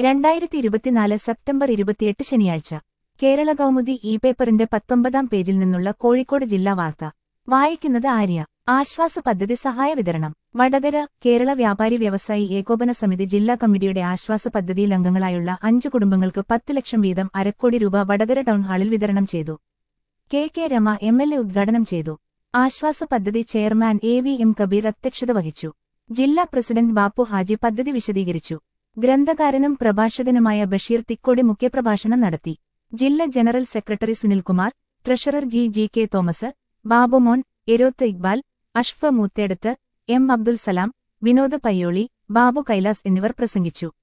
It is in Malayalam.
രണ്ടായിരത്തി ഇരുപത്തിനാല് സെപ്റ്റംബർ ഇരുപത്തിയെട്ട് ശനിയാഴ്ച കേരള കൗമുദി ഇ പേപ്പറിന്റെ പത്തൊമ്പതാം പേജിൽ നിന്നുള്ള കോഴിക്കോട് ജില്ലാ വാർത്ത വായിക്കുന്നത് ആര്യ ആശ്വാസ പദ്ധതി സഹായ വിതരണം വടകര കേരള വ്യാപാരി വ്യവസായി ഏകോപന സമിതി ജില്ലാ കമ്മിറ്റിയുടെ ആശ്വാസ പദ്ധതിയിൽ അംഗങ്ങളായുള്ള അഞ്ച് കുടുംബങ്ങൾക്ക് പത്ത് ലക്ഷം വീതം അരക്കോടി രൂപ വടകര ടൗൺ ഹാളിൽ വിതരണം ചെയ്തു K K Rama M L A ഉദ്ഘാടനം ചെയ്തു ആശ്വാസ പദ്ധതി chairman A V M Kabeer അധ്യക്ഷത വഹിച്ചു ജില്ലാ പ്രസിഡന്റ് ബാപ്പു ഹാജി പദ്ധതി വിശദീകരിച്ചു ഗ്രന്ഥകാരനും പ്രഭാഷകനുമായ ബഷീർ തിക്കോടി മുഖ്യപ്രഭാഷണം നടത്തി ജില്ലാ general secretary Sunilkumar treasurer G G K Thomas Babumon Eroth Iqbal Ashfa Moothedath M Abdul Salam Vinod Payyoli Babu Kailas എന്നിവർ പ്രസംഗിച്ചു